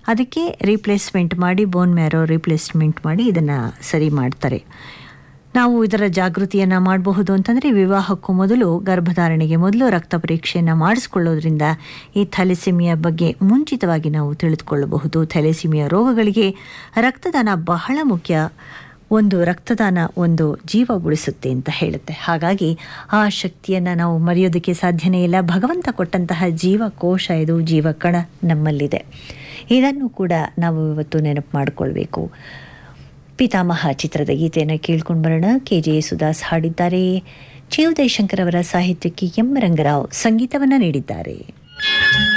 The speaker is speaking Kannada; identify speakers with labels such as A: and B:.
A: ಅದಕ್ಕೆ ರೀಪ್ಲೇಸ್ಮೆಂಟ್ ಮಾಡಿ ಬೋನ್ ಮ್ಯಾರೋ ರೀಪ್ಲೇಸ್ಮೆಂಟ್ ಮಾಡಿ ಇದನ್ನು ಸರಿ ಮಾಡ್ತಾರೆ ನಾವು ಇದರ ಜಾಗೃತಿಯನ್ನು ಮಾಡಬಹುದು ಅಂತಂದರೆ ವಿವಾಹಕ್ಕೂ ಮೊದಲು ಗರ್ಭಧಾರಣೆಗೆ ಮೊದಲು ರಕ್ತ ಪರೀಕ್ಷೆಯನ್ನು ಮಾಡಿಸ್ಕೊಳ್ಳೋದ್ರಿಂದ ಈ ಥ್ಯಾಲಿಸಿಮಿಯಾ ಬಗ್ಗೆ ಮುಂಚಿತವಾಗಿ ನಾವು ತಿಳಿದುಕೊಳ್ಳಬಹುದು ಥ್ಯಾಲಿಸಿಮಿಯಾ ರೋಗಗಳಿಗೆ ರಕ್ತದಾನ ಬಹಳ ಮುಖ್ಯ ಒಂದು ರಕ್ತದಾನ ಒಂದು ಜೀವ ಉಳಿಸುತ್ತೆ ಅಂತ ಹೇಳುತ್ತೆ ಹಾಗಾಗಿ ಆ ಶಕ್ತಿಯನ್ನು ನಾವು ಮರೆಯೋದಕ್ಕೆ ಸಾಧ್ಯನೇ ಇಲ್ಲ ಭಗವಂತ ಕೊಟ್ಟಂತಹ ಜೀವಕೋಶ ಇದು ಜೀವಕಣ ನಮ್ಮಲ್ಲಿದೆ ಇದನ್ನು ಕೂಡ ನಾವು ಇವತ್ತು ನೆನಪು ಮಾಡಿಕೊಳ್ಬೇಕು ಪಿತಾಮಹ ಚಿತ್ರದ ಗೀತೆಯನ್ನು ಕೇಳ್ಕೊಂಡು ಬರೋಣ ಕೆ ಜೆ ಸುದಾಸ್ ಹಾಡಿದ್ದಾರೆ ಚಿ ಉದಯಶಂಕರ್ ಅವರ ಸಾಹಿತ್ಯಕ್ಕೆ ಎಂ ರಂಗರಾವ್ ಸಂಗೀತವನ್ನು ನೀಡಿದ್ದಾರೆ